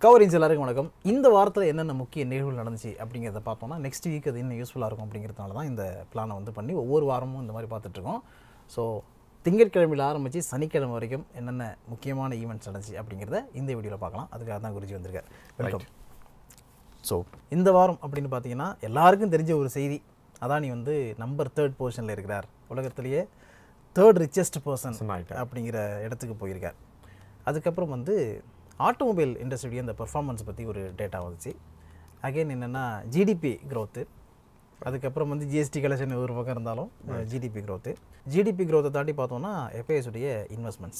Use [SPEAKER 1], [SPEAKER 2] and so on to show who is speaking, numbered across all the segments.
[SPEAKER 1] Coverings எல்லாருக்கும் வணக்கம் இந்த வாரத்தில் என்னென்ன முக்கிய நிகழ்வுகள் நடந்துச்சு அப்படிங்கிறத பார்த்தோம்னா நெக்ஸ்ட் வீக் அது இன்னும் யூஸ்ஃபுல்லாக இருக்கும் அப்படிங்கிறதுனால தான் இந்த பிளானை வந்து பண்ணி ஒவ்வொரு வாரமும் இந்த மாதிரி பார்த்துட்ருக்கோம் ஸோ திங்கட்கிழமையில் ஆரம்பித்து சனிக்கிழமை வரைக்கும் என்னென்ன முக்கியமான ஈவெண்ட்ஸ் நடந்துச்சு அப்படிங்கிறத இந்த வீடியோவில் பார்க்கலாம் அதுக்காக தான் குருஜி வந்திருக்கார் வெல்கம் ஸோ இந்த வாரம் அப்படின்னு பார்த்தீங்கன்னா எல்லாருக்கும் தெரிஞ்ச ஒரு செய்தி அதானி வந்து நம்பர் தேர்ட் பொசிஷனில் இருக்கிறார் உலகத்திலேயே தேர்ட் ரிச்சஸ்ட் பர்சன்
[SPEAKER 2] ஆயிட்டார்.
[SPEAKER 1] அப்படிங்கிற இடத்துக்கு போயிருக்கார் அதுக்கப்புறம் வந்து ஆட்டோமொபைல் இண்டஸ்ட்ரியுடைய அந்த பெர்ஃபார்மன்ஸ் பற்றி ஒரு டேட்டா வந்துச்சு அகைன் என்னென்னா ஜிடிபி growth அதுக்கப்புறம் வந்து ஜிஎஸ்டி கலெக்ஷன் ஒரு பக்கம் இருந்தாலும் ஜிடிபி growth ஜிடிபி growth தாண்டி பார்த்தோம்னா FIS உடைய இன்வெஸ்ட்மெண்ட்ஸ்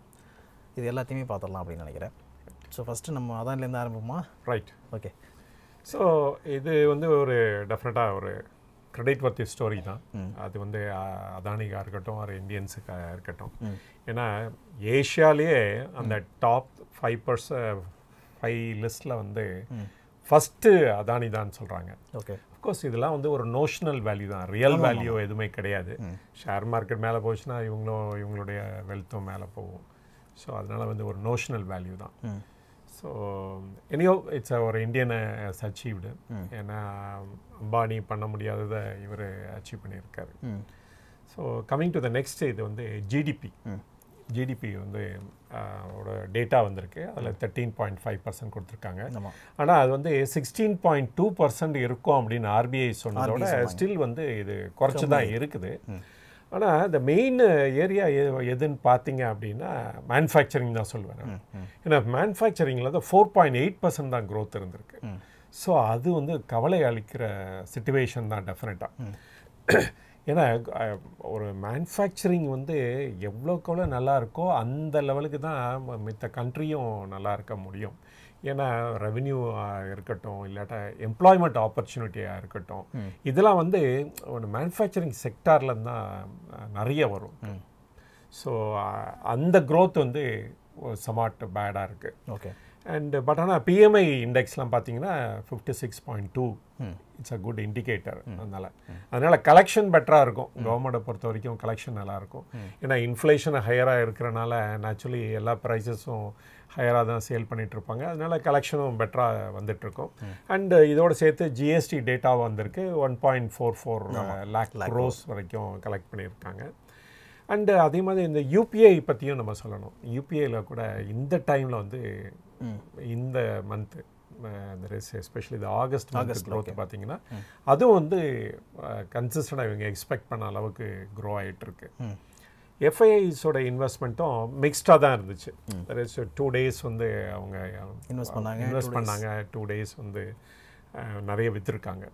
[SPEAKER 1] இது எல்லாத்தையுமே பார்த்துடலாம் அப்படின்னு நினைக்கிறேன் ஸோ ஃபஸ்ட்டு நம்ம அதான்லேருந்து ஆரம்பிப்போமா
[SPEAKER 2] ரைட்
[SPEAKER 1] ஓகே
[SPEAKER 2] ஸோ இது வந்து ஒரு டெஃபினட்டாக ஒரு கிரெடிட் வர்த்தி ஸ்டோரி தான் அது வந்து அஹ், அதானிக்கா இருக்கட்டும் ஒரு இந்தியன்ஸுக்கா இருக்கட்டும் ஏன்னா ஏஷியாலேயே அந்த டாப் ஃபைவ் பர்சன்ட் ஃபைவ் லிஸ்ட்டில் வந்து ஃபஸ்ட்டு அதானி தான் சொல்கிறாங்க
[SPEAKER 1] ஓகே
[SPEAKER 2] அஃப்கோர்ஸ் இதெல்லாம் வந்து ஒரு நோஷனல் வேல்யூ தான் ரியல் வேல்யூ எதுவுமே கிடையாது ஷேர் மார்க்கெட் மேலே போச்சுன்னா இவங்களும் இவங்களுடைய வெல்த்தும் மேலே போகும் ஸோ அதனால் வந்து ஒரு நோஷனல் வேல்யூ தான் ஸோ எனியோ இட்ஸ் ஒரு இந்தியன் அச்சீவ்டு ஏன்னா அம்பானி பண்ண முடியாததை இவர் அச்சீவ் பண்ணியிருக்காரு so coming to the next இது வந்து ஜிடிபி ஜிடிபி வந்து ஆஹ், ஓட டேட்டா வந்திருக்கு அதில் தேர்ட்டீன் பாயிண்ட் ஃபைவ் பர்சன்ட் கொடுத்துருக்காங்க
[SPEAKER 1] ஆமாம்
[SPEAKER 2] ஆனால் அது வந்து சிக்ஸ்டீன் பாயிண்ட் டூ பர்சன்ட் இருக்கும் அப்படின்னு ஆர்பிஐ சொன்னதோட ஸ்டில் வந்து இது குறைச்சி தான் இருக்குது ஆனால் இந்த மெயின் ஏரியா எதுன்னு பார்த்தீங்க அப்படின்னா மேனுஃபேக்சரிங் தான் சொல்லுவேன் நான். ஏன்னா மேனுஃபேக்சரிங்கில் தான் ஃபோர் பாயிண்ட் எயிட் பர்சன்ட் தான் க்ரோத் இருந்திருக்கு ஸோ அது வந்து கவலை அளிக்கிற சுச்சுவேஷன் தான் டெஃபினட்டாக ஏன்னா அஹ், ஒரு மேனுஃபேக்சரிங் வந்து எவ்வளோக்கு எவ்வளோ நல்லா இருக்கோ அந்த லெவலுக்கு தான் ம- மித்த கண்ட்ரியும் நல்லா இருக்க முடியும் ஏன்னா ரெவென்யூ இருக்கட்டும் இல்லாட்டா எம்ப்ளாய்மெண்ட் ஆப்பர்ச்சுனிட்டியாக இருக்கட்டும் இதெல்லாம் வந்து ஒரு மேனுஃபேக்சரிங் செக்டாரில் தான் அஹ், நிறைய வரும் ஸோ அந்த growth வந்து சமாட் பேடாக இருக்குது
[SPEAKER 1] ஓகே
[SPEAKER 2] அண்ட் பட் ஆனால் பிஎம்ஐ இண்டெக்ஸ்லாம் பார்த்தீங்கன்னா fifty six point two it's a good indicator அதனால் அதனால் கலெக்ஷன் பெட்டராக இருக்கும் கவர்மெண்ட்டை பொறுத்த வரைக்கும் கலெக்ஷன் நல்லாயிருக்கும் ஏன்னா இன்ஃப்ளேஷன் ஹையராக இருக்கிறனால நேச்சுரலி எல்லா ப்ரைஸஸும் ஹையராக தான் சேல் பண்ணிட்டு இருப்பாங்க அதனால கலெக்ஷனும் பெட்டராக வந்துட்டுருக்கும் அண்ட் இதோட சேர்த்து ஜிஎஸ்டி டேட்டா வந்திருக்கு one point four four lakh crore வரைக்கும் கலெக்ட் பண்ணியிருக்காங்க அண்டு அதே மாதிரி இந்த யூபிஐ பற்றியும் நம்ம சொல்லணும் யூபிஐயில் கூட இந்த டைமில் வந்து இந்த மந்த்து எஸ்பெஷலி இந்த ஆகஸ்ட் மந்த் க்ரோத் பார்த்தீங்கன்னா அதுவும் வந்து கன்சிஸ்டண்டாக இவங்க எக்ஸ்பெக்ட் பண்ண அளவுக்கு க்ரோ ஆகிட்டு இருக்கு எஃப்ஐஐஸோட இன்வெஸ்ட்மெண்ட்டும் மிக்ஸ்டாக தான் இருந்துச்சு டூ டேஸ் வந்து அவங்க
[SPEAKER 1] Invest பண்ணாங்க,
[SPEAKER 2] இன்வெஸ்ட் பண்ணாங்க டூ டேஸ் வந்து அஹ், நிறைய விற்றுருக்காங்க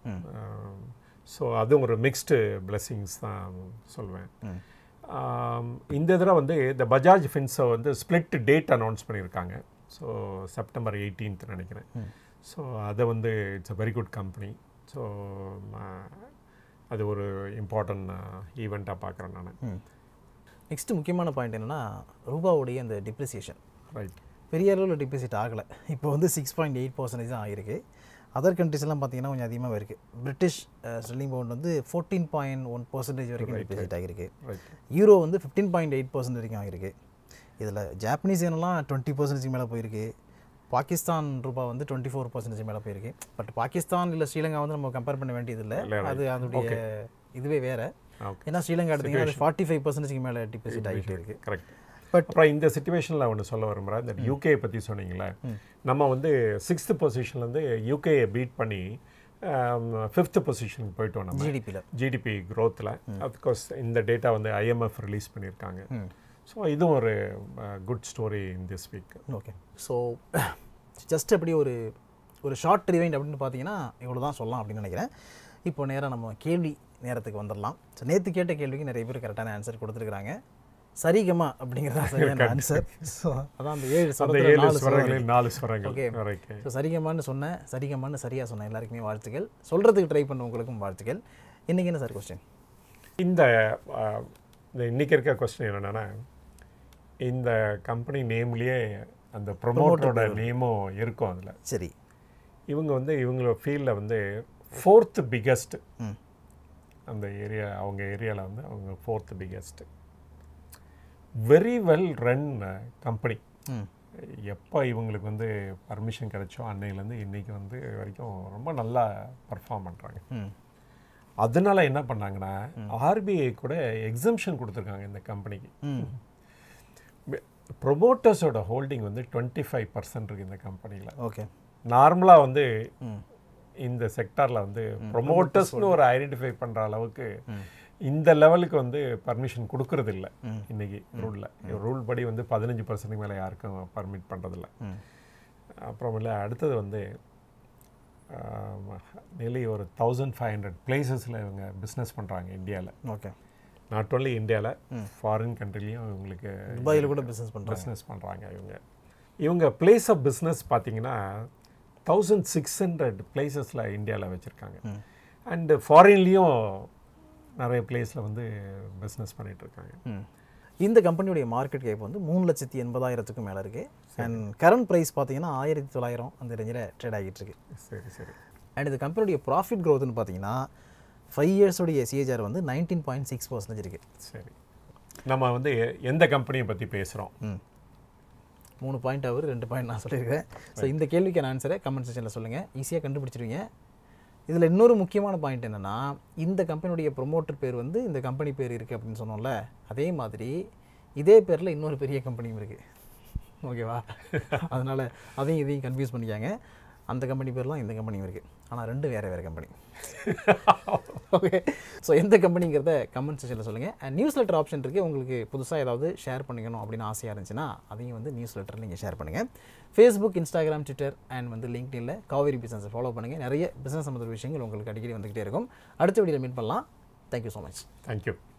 [SPEAKER 2] ஸோ அதுவும் ஒரு மிக்ஸ்டு பிளெஸிங்ஸ் தான் சொல்லுவேன் ஆம், இந்த தடவை வந்து இந்த பஜாஜ் ஃபின்ஸை வந்து ஸ்பிளிட் டேட் அனௌன்ஸ் பண்ணியிருக்காங்க ஸோ செப்டம்பர் 18th நினைக்கிறேன் ஸோ அதை வந்து it's a very good company so அது ஒரு இம்பார்ட்டன்ட் ஈவெண்ட்டாக பார்க்குறேன் நான்
[SPEAKER 1] நெக்ஸ்ட் முக்கியமான பாயிண்ட் என்னன்னா ரூபாவுடைய அந்த டிப்ரிசியேஷன்
[SPEAKER 2] ரைட்
[SPEAKER 1] பெரிய அளவில் டிப்ரிசியேட் ஆகலை இப்போ வந்து சிக்ஸ் பாயிண்ட் எயிட் பர்சன்டேஜ் தான் ஆகிருக்கு அதர் கண்ட்ரிஸ் எல்லாம் பார்த்தீங்கன்னா கொஞ்சம் அதிகமாக இருக்குது பிரிட்டிஷ் ஸ்டெல்லிங் பவுண்ட் வந்து ஃபோர்டீன் பாயிண்ட் ஒன் பர்சன்டேஜ் வரைக்கும் டிப்ரிசியேட் ஆகிருக்கு
[SPEAKER 2] ரைட்
[SPEAKER 1] யூரோ வந்து ஃபிஃப்டீன் பாயிண்ட் எயிட் பர்சன்ட் வரைக்கும் ஆகிருக்கு இதில் ஜாப்பனீஸ் என்னெல்லாம் டுவெண்ட்டி பர்சன்டேஜ் மேலே போயிருக்கு பாகிஸ்தான் ரூபா வந்து டுவெண்ட்டி ஃபோர் பர்சன்டேஜ் மேலே போயிருக்கு பட் பாகிஸ்தான் இல்லை ஸ்ரீலங்கா வந்து நம்ம கம்பேர் பண்ண வேண்டியதில்லை
[SPEAKER 2] இல்லை,
[SPEAKER 1] அது அதனுடைய இதுவே வேறு
[SPEAKER 2] ஓகே
[SPEAKER 1] ஏன்னா ஸ்ரீலங்கா எடுத்தீங்கன்னா ஃபார்ட்டி ஃபைவ் பர்சன்டேஜ்க்கு மேலே டிப்ரிசியேட் ஆகிட்டு இருக்கு
[SPEAKER 2] கரெக்ட்
[SPEAKER 1] But-
[SPEAKER 2] அப்புறம் இந்த சுச்சுவேஷனில் ஒன்று சொல்ல விரும்புகிறேன் இந்த யூகே பற்றி சொன்னீங்களே நம்ம வந்து சிக்ஸ்த் பொசிஷன்லேருந்து யூகேயை பீட் பண்ணி ஃபிஃப்த் பொசிஷனுக்கு போயிட்டோம் நம்ம
[SPEAKER 1] ஜிடிபியில்
[SPEAKER 2] ஜிடிபி க்ரோத்தில் அஃப்கோர்ஸ் இந்த டேட்டா வந்து ஐஎம்எஃப் ரிலீஸ் பண்ணியிருக்காங்க ஸோ இதுவும் ஒரு good story in this week
[SPEAKER 1] okay so just அப்படி ஒரு ஒரு ஷார்ட் ரிவைண்ட் அப்படின்னு பார்த்தீங்கன்னா இவ்வளோ தான் சொல்லலாம் அப்படின்னு நினைக்கிறேன் இப்போ நேராக நம்ம கேள்வி நேரத்துக்கு வந்துடலாம் ஸோ நேற்று கேட்ட கேள்விக்கு நிறைய பேர் கரெக்டான ஆன்சர் கொடுத்துருக்காங்க சரிகமா அப்படிங்கிறதா சரியான ஆன்சர் ஸோ அதான் அந்த ஏழு
[SPEAKER 2] அந்த
[SPEAKER 1] சொரத்துல
[SPEAKER 2] ஏழு
[SPEAKER 1] நாலு ஸ்வரம்
[SPEAKER 2] ஸ்வரங்களில் நாலு ஸ்வரங்கள்
[SPEAKER 1] Okay.
[SPEAKER 2] ஓகே
[SPEAKER 1] ஸோ சரிகமான்னு சொன்னேன் சரிகமான்னு சரியாக சொன்னேன் எல்லாருக்குமே வாழ்த்துக்கள் சொல்கிறதுக்கு ட்ரை பண்ணவங்களுக்கும் வாழ்த்துக்கள் இன்றைக்கி என்ன சார் கொஸ்டின்
[SPEAKER 2] இந்த அஹ், இந்த இன்னைக்கு இருக்க கொஸ்டின் என்னென்னா இந்த கம்பெனி நேம்லேயே அந்த ப்ரொமோட்டரோட நேமும் இருக்கும் அதில்
[SPEAKER 1] சரி
[SPEAKER 2] இவங்க வந்து இவங்களோட ஃபீல்டில் வந்து ஃபோர்த் பிக்கஸ்ட்
[SPEAKER 1] ம்
[SPEAKER 2] அந்த ஏரியா அவங்க ஏரியாவில் வந்து அவங்க fourth biggest very well run company
[SPEAKER 1] ம்
[SPEAKER 2] எப்போ இவங்களுக்கு வந்து பர்மிஷன் கிடைச்சோ அன்னையிலேருந்து இன்னைக்கு வந்து வரைக்கும் ரொம்ப நல்லா பர்ஃபார்ம் பண்ணுறாங்க
[SPEAKER 1] ம்
[SPEAKER 2] அதனால என்ன பண்ணாங்கன்னா ஆர்பிஐ கூட எக்ஸம்ஷன் கொடுத்துருக்காங்க இந்த கம்பெனிக்கு
[SPEAKER 1] ம்
[SPEAKER 2] ப்ரொமோட்டர்ஸோட ஹோல்டிங் வந்து டுவெண்ட்டி ஃபைவ் பர்சன்ட் இருக்குது இந்த கம்பெனியில்
[SPEAKER 1] ஓகே
[SPEAKER 2] நார்மலாக வந்து
[SPEAKER 1] ம்
[SPEAKER 2] இந்த செக்டாரில் வந்து ப்ரொமோட்டர்ஸ்னு ஒரு ஐடென்டிஃபை பண்ணுற அளவுக்கு இந்த லெவலுக்கு வந்து பர்மிஷன் கொடுக்கறது இல்ல இன்னைக்கு ரூலில் ரூல் படி வந்து பதினஞ்சு பர்சன்ட்டுக்கு மேலே யாருக்கும் பர்மிட் பண்ணுறதில்ல
[SPEAKER 1] ம்
[SPEAKER 2] அப்புறமேல அடுத்தது வந்து நிலி ஒரு தௌசண்ட் ஃபைவ் ஹண்ட்ரட் பிளேசஸில் இவங்க பிஸ்னஸ் பண்ணுறாங்க இந்தியாவில்
[SPEAKER 1] ஓகே
[SPEAKER 2] நாட் ஓன்லி இந்தியாவில் ஃபாரின் கண்ட்ரிலையும் இவங்களுக்கு
[SPEAKER 1] துபாயில் கூட பிஸ்னஸ் பண்ணுறாங்க
[SPEAKER 2] பிஸ்னஸ் பண்ணுறாங்க இவங்க இவங்க பிளேஸ் ஆஃப் பிஸ்னஸ் பார்த்தீங்கன்னா தௌசண்ட் சிக்ஸ் ஹண்ட்ரட் பிளேசஸில் இந்தியாவில் வச்சுருக்காங்க அண்டு ஃபாரின்லேயும் நிறைய பிளேஸில் வந்து பிஸ்னஸ் இருக்காங்க
[SPEAKER 1] ம் இந்த கம்பெனியுடைய மார்க்கெட் கேப் வந்து மூணு லட்சத்தி எண்பதாயிரத்துக்கும் மேலே இருக்குது அண்ட் கரண்ட் ப்ரைஸ் பார்த்தீங்கன்னா ஆயிரத்தி தொள்ளாயிரம் அந்த ரேஞ்சில் ட்ரேட் ஆகிட்டு இருக்கு
[SPEAKER 2] சரி சரி
[SPEAKER 1] அண்ட் இந்த கம்பெனியுடைய ப்ராஃபிட் க்ரோத்னு பார்த்தீங்கன்னா ஃபைவ் இயர்ஸோடைய சிஏஜார் வந்து நைன்டீன் பாயிண்ட் சிக்ஸ் பர்சன்டேஜ் இருக்குது
[SPEAKER 2] சரி நம்ம வந்து எ- எந்த கம்பெனியை பற்றி பேசுகிறோம்
[SPEAKER 1] ம் மூணு பாயிண்ட் அவர் ரெண்டு பாயிண்ட் நான் சொல்லியிருக்கேன் ஸோ இந்த கேள்விக்கான ஆன்சரை கமெண்ட் செக்ஷனில் சொல்லுங்கள் ஈஸியாக கண்டுபிடிச்சிருவீங்க இதில் இன்னொரு முக்கியமான பாயிண்ட் என்னென்னா இந்த கம்பெனியுடைய ப்ரொமோட்டர் பேர் வந்து இந்த கம்பெனி பேர் இருக்குது அப்படின்னு சொன்னோம்ல அதே மாதிரி இதே பேரில் இன்னொரு பெரிய கம்பெனியும் இருக்குது ஓகேவா அதனால் அதையும் இதையும் கன்ஃபியூஸ் பண்ணிக்காங்க அந்த கம்பெனி பேர்லாம் இந்த கம்பெனியும் இருக்குது ஆனால் ரெண்டு வேறு வேறு கம்பெனி ஓகே ஸோ எந்த கம்பெனிங்கிறத கமெண்ட் செக்ஷனில் சொல்லுங்கள் அண்ட் நியூஸ் லெட்டர் ஆப்ஷன் இருக்குது உங்களுக்கு புதுசாக ஏதாவது ஷேர் பண்ணிக்கணும் அப்படின்னு ஆசையாக இருந்துச்சுன்னா அதையும் வந்து நியூஸ் லெட்டரில் நீங்கள் ஷேர் பண்ணுங்கள் ஃபேஸ்புக் இன்ஸ்டாகிராம் ட்விட்டர் அண்ட் வந்து லிங்க்டின்ல காவேரி பிஸ்னஸை ஃபாலோ பண்ணுங்கள் நிறைய பிஸ்னஸ் சம்மந்த விஷயங்கள் உங்களுக்கு அடிக்கடி வந்துக்கிட்டே இருக்கும் அடுத்த வீடியோவில் மீட் பண்ணலாம் தேங்க்யூ ஸோ மச்
[SPEAKER 2] தேங்க்யூ